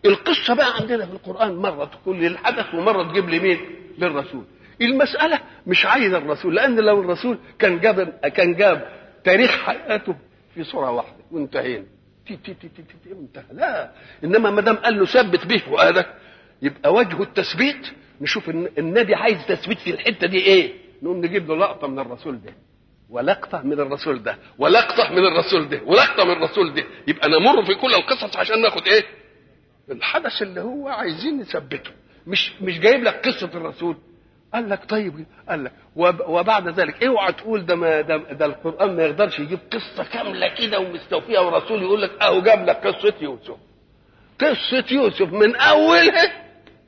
القصه بقى عندنا في القران مره تكون للحدث ومره تجيب لي مين للرسول المساله مش عايز الرسول لان لو الرسول كان جاب كان جاب تاريخ حياته في صوره واحده وانتهينا تي تي تي تي تي تي انتهى لا انما ما دام قال له ثبت به فؤادك يبقى وجه التثبيت نشوف الن- النبي عايز تثبيت في الحته دي ايه نقوم نجيب له لقطه من الرسول ده ولقطه من الرسول ده ولقطه من الرسول ده ولقطه من الرسول ده يبقى نمر في كل القصص عشان ناخد ايه الحدث اللي هو عايزين نثبته مش مش جايب لك قصه الرسول قال لك طيب قال لك وب- وبعد ذلك اوعى تقول ده ما ده, ده القران ما يقدرش يجيب قصه كامله كده ومستوفيه والرسول يقول لك اهو جاب لك قصه يوسف قصه يوسف من اولها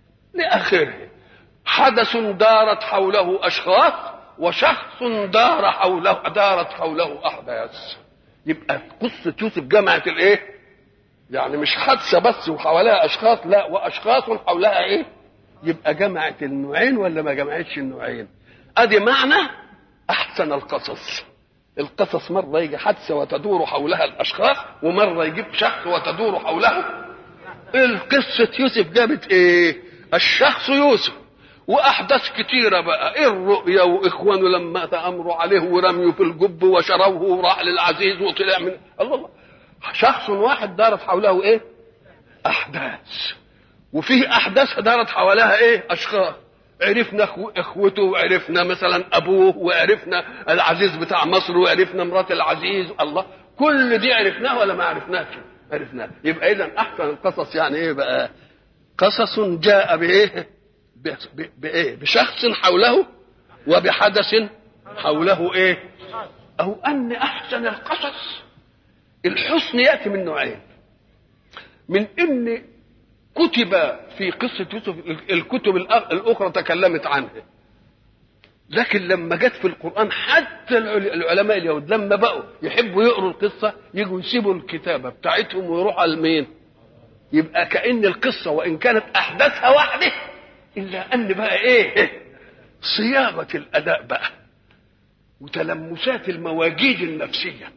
لاخرها حدث دارت حوله اشخاص وشخص دار حوله دارت حوله احداث يبقى قصه يوسف جمعت الايه يعني مش حادثه بس وحواليها اشخاص لا واشخاص حولها ايه يبقى جمعت النوعين ولا ما جمعتش النوعين ادي معنى احسن القصص القصص مره يجي حادثه وتدور حولها الاشخاص ومره يجيب شخص وتدور حوله القصه يوسف جابت ايه الشخص يوسف واحداث كتيره بقى الرؤيا واخوانه لما تامروا عليه ورميوا في الجب وشروه وراح للعزيز وطلع من الله الله شخص واحد دارت حوله ايه احداث وفيه احداث دارت حواليها ايه اشخاص عرفنا أخو اخوته وعرفنا مثلا ابوه وعرفنا العزيز بتاع مصر وعرفنا مرات العزيز الله كل دي عرفناها ولا ما عرفناش عرفناها يبقى اذا احسن القصص يعني ايه بقى قصص جاء بايه ب- ب- بايه بشخص حوله وبحدث حوله ايه او ان احسن القصص الحسن ياتي من نوعين من ان كتب في قصة يوسف الكتب الأ- الأخرى تكلمت عنها لكن لما جت في القرآن حتى العل- العلماء اليهود لما بقوا يحبوا يقروا القصة يجوا يسيبوا الكتابة بتاعتهم ويروحوا على المين يبقى كأن القصة وإن كانت أحداثها واحدة إلا أن بقى إيه صياغة الأداء بقى وتلمسات المواجيد النفسية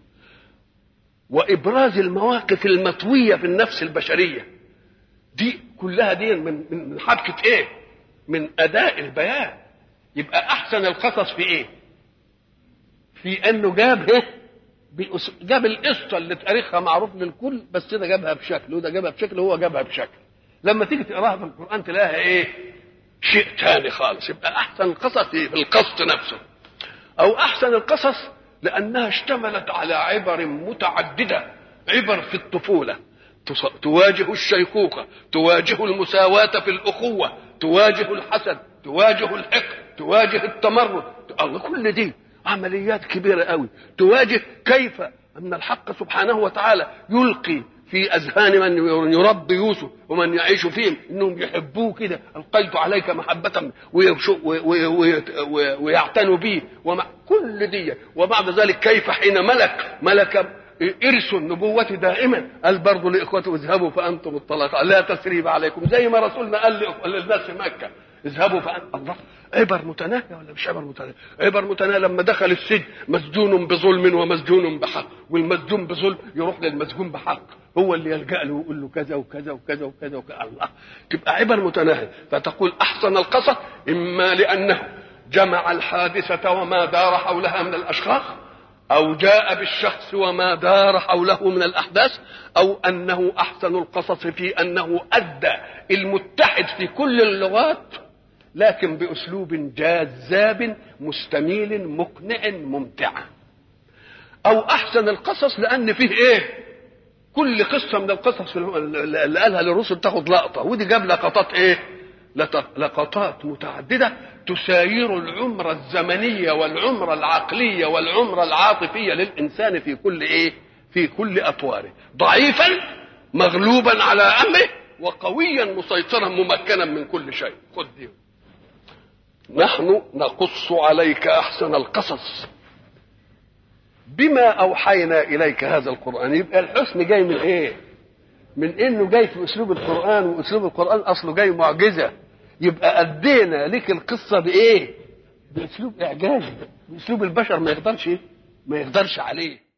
وإبراز المواقف المطوية في النفس البشرية دي كلها دي من من من حبكه ايه؟ من اداء البيان يبقى احسن القصص في ايه؟ في انه جاب ايه؟ بأس... جاب القصه اللي تاريخها معروف للكل بس ده جابها بشكل وده جابها بشكل وهو جابها بشكل لما تيجي تقراها في القران تلاقيها ايه؟ شيء تاني خالص يبقى احسن القصص في القصد نفسه او احسن القصص لانها اشتملت على عبر متعدده عبر في الطفوله تص- تواجه الشيخوخه تواجه المساواه في الاخوه تواجه الحسد تواجه الحقد تواجه التمرد الله كل دي عمليات كبيره قوي تواجه كيف ان الحق سبحانه وتعالى يلقي في اذهان من يربي يوسف ومن يعيش فيهم انهم يحبوه كده القيت عليك محبه ويشو- و- و- و- و- ويعتنوا به ومع كل دي وبعد ذلك كيف حين ملك ملك ارثوا النبوة دائما قال برضه لاخوته اذهبوا فانتم الطلقاء لا تسريب عليكم زي ما رسولنا قال لإخ- للناس في مكه اذهبوا فانتم الله عبر متناهيه ولا مش عبر متناهيه؟ عبر متناهيه لما دخل السجن مسجون بظلم ومسجون بحق والمسجون بظلم يروح للمسجون بحق هو اللي يلجا له ويقول له كذا وكذا وكذا وكذا وكذا الله تبقى عبر متناهيه فتقول احسن القصص اما لانه جمع الحادثه وما دار حولها من الاشخاص أو جاء بالشخص وما دار حوله من الأحداث أو أنه أحسن القصص في أنه أدى المتحد في كل اللغات لكن بأسلوب جذاب مستميل مقنع ممتع أو أحسن القصص لأن فيه إيه كل قصة من القصص اللي قالها للرسل تاخد لقطة ودي جاب لقطات إيه لط- لقطات متعددة تساير العمر الزمنية والعمر العقلية والعمر العاطفية للإنسان في كل إيه في كل أطواره ضعيفا مغلوبا على أمره وقويا مسيطرا ممكنا من كل شيء خد دي نحن نقص عليك أحسن القصص بما أوحينا إليك هذا القرآن يبقى الحسن جاي من إيه من انه جاي في اسلوب القران واسلوب القران اصله جاي معجزه يبقى ادينا لك القصه بايه باسلوب اعجازي باسلوب البشر ما يقدرش ما يقدرش عليه